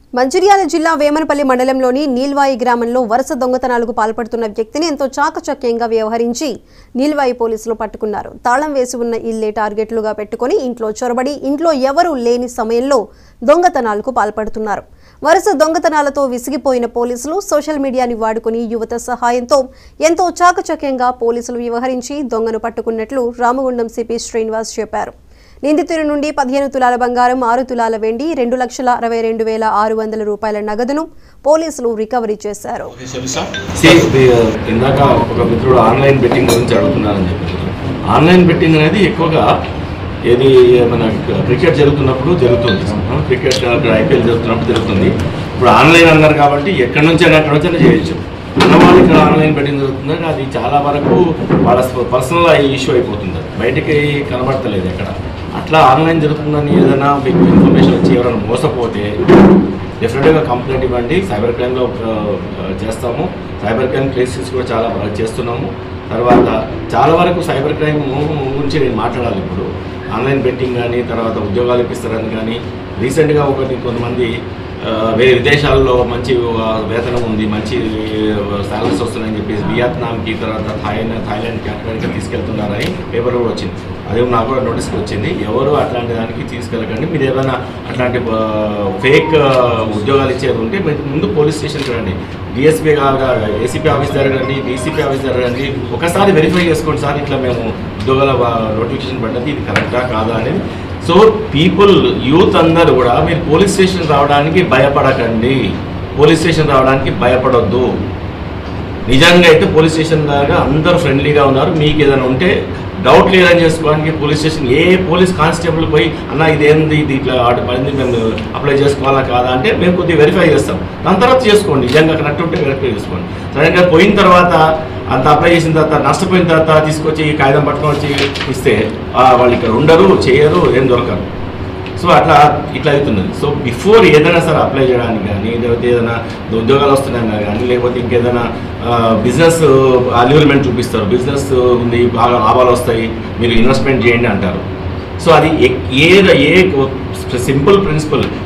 మంచిర్యాల జిల్లా వేమనపల్లి మండలంలోని నీల్వాయి గ్రామంలో వరుస దొంగతనాలకు పాల్పడుతున్న వ్యక్తిని ఎంతో చాకచక్యంగా వ్యవహరించి నీల్వాయి పోలీసులు పట్టుకున్నారు తాళం వేసి ఉన్న ఇల్లే టార్గెట్లుగా పెట్టుకుని ఇంట్లో చొరబడి ఇంట్లో ఎవరూ లేని సమయంలో దొంగతనాలకు పాల్పడుతున్నారు వరుస దొంగతనాలతో విసిగిపోయిన పోలీసులు సోషల్ మీడియాని వాడుకుని యువత సహాయంతో ఎంతో చాకచక్యంగా పోలీసులు వ్యవహరించి దొంగను పట్టుకున్నట్లు రామగుండం సిపి శ్రీనివాస్ చెప్పారు నిందితుడి నుండి పదిహేను తులాల బంగారం ఆరు తులాల వెండి రెండు లక్షల అరవై రెండు వేల ఆరు వందల రూపాయల నగదును పోలీసులు రికవరీ చేశారు See, the- ఇందాక ఒక మిత్రుడు ఆన్లైన్ బెట్టింగ్ గురించి అడుగుతున్నారని చెప్పారు ఆన్లైన్ బెట్టింగ్ అనేది ఎక్కువగా ఏది మన క్రికెట్ జరుగుతున్నప్పుడు జరుగుతుంది క్రికెట్ ఐపీఎల్ జరుగుతున్నప్పుడు జరుగుతుంది ఇప్పుడు ఆన్లైన్ అన్నారు కాబట్టి ఎక్కడి నుంచి అయినా ఎక్కడి నుంచి అయినా చేయొచ్చు ఉన్నవాళ్ళు ఇక్కడ ఆన్లైన్ బెట్టింగ్ జరుగుతుందంటే అది చాలా వరకు వాళ్ళ పర్సనల్ ఇష్యూ అయిపోతుంది అది. బయటికి కనబడతలేదు ఎక్కడ అట్లా ఆన్లైన్ జరుగుతుందని ఏదైనా మీకు ఇన్ఫర్మేషన్ వచ్చి ఎవరైనా మోసపోతే డెఫినెట్గా కంప్లైంట్ ఇవ్వండి సైబర్ క్రైమ్లో ఆ, ఆ, చేస్తాము సైబర్ క్రైమ్ కేసెస్ కూడా చాలా బాగా చేస్తున్నాము తర్వాత చాలా వరకు సైబర్ క్రైమ్ గురించి నేను మాట్లాడాలి ఇప్పుడు ఆన్లైన్ బెట్టింగ్ కానీ తర్వాత ఉద్యోగాలు ఇప్పిస్తారని కానీ రీసెంట్గా ఒకటి కొంతమంది ఆ, వేరే విదేశాల్లో మంచి ఆ, వేతనం ఉంది మంచి సాలరీస్ వస్తున్నాయని చెప్పేసి వియత్నాంకి తర్వాత థాయిలాండ్ థాయిలాండ్కి అక్కడికి తీసుకెళ్తున్నారని పేపర్ కూడా వచ్చింది అదే నాకు కూడా నోటీస్ వచ్చింది ఎవరు అట్లాంటి దానికి తీసుకెళ్ళకండి మీరు ఏదైనా అట్లాంటి ఫేక్ ఉద్యోగాలు ఇచ్చేది ఉంటే మీరు ముందు పోలీస్ స్టేషన్కి రండి డిఎస్పీ ఏసీపీ ఆఫీస్ జరగండి డీసీపీ ఆఫీస్ జరగండి ఒకసారి వెరిఫై చేసుకోండి సార్ ఇట్లా మేము ఉద్యోగాల నోటిఫికేషన్ పడ్డది ఇది కరెక్టా కాదా అనేది సో పీపుల్ యూత్ అందరూ కూడా మీరు పోలీస్ స్టేషన్ రావడానికి భయపడకండి పోలీస్ స్టేషన్ రావడానికి భయపడొద్దు నిజంగా అయితే పోలీస్ స్టేషన్ దాకా అందరూ ఫ్రెండ్లీగా ఉన్నారు మీకు ఏదైనా ఉంటే డౌట్ క్లియర్ చేసుకోవడానికి పోలీస్ స్టేషన్ ఏ పోలీస్ కానిస్టేబుల్ పోయి అన్న ఇదేంది ఇది ఇట్లా ఆట పడింది మేము అప్లై చేసుకోవాలా కాదా అంటే మేము కొద్దిగా వెరిఫై చేస్తాం దాని తర్వాత చేసుకోండి నిజంగా కరెక్ట్ ఉంటే వెరిఫై చేసుకోండి సడన్గా పోయిన తర్వాత అంత అప్లై చేసిన తర్వాత నష్టపోయిన తర్వాత తీసుకొచ్చి ఈ కాగితం పట్టుకొని వచ్చి ఇస్తే ఆ, వాళ్ళు ఇక్కడ ఉండరు చేయరు ఏం దొరకరు సో అట్లా ఇట్లా అవుతున్నది సో బిఫోర్ ఏదైనా సరే అప్లై చేయడానికి కానీ లేకపోతే ఏదైనా ఉద్యోగాలు వస్తున్నాయన్నా కానీ లేకపోతే ఇంకేదైనా బిజినెస్ అల్యూర్మెంట్ చూపిస్తారు బిజినెస్ ఉంది బాగా లాభాలు వస్తాయి మీరు ఇన్వెస్ట్మెంట్ చేయండి అంటారు సో అది ఏ- ఏ ఏ సింపుల్ ప్రిన్సిపల్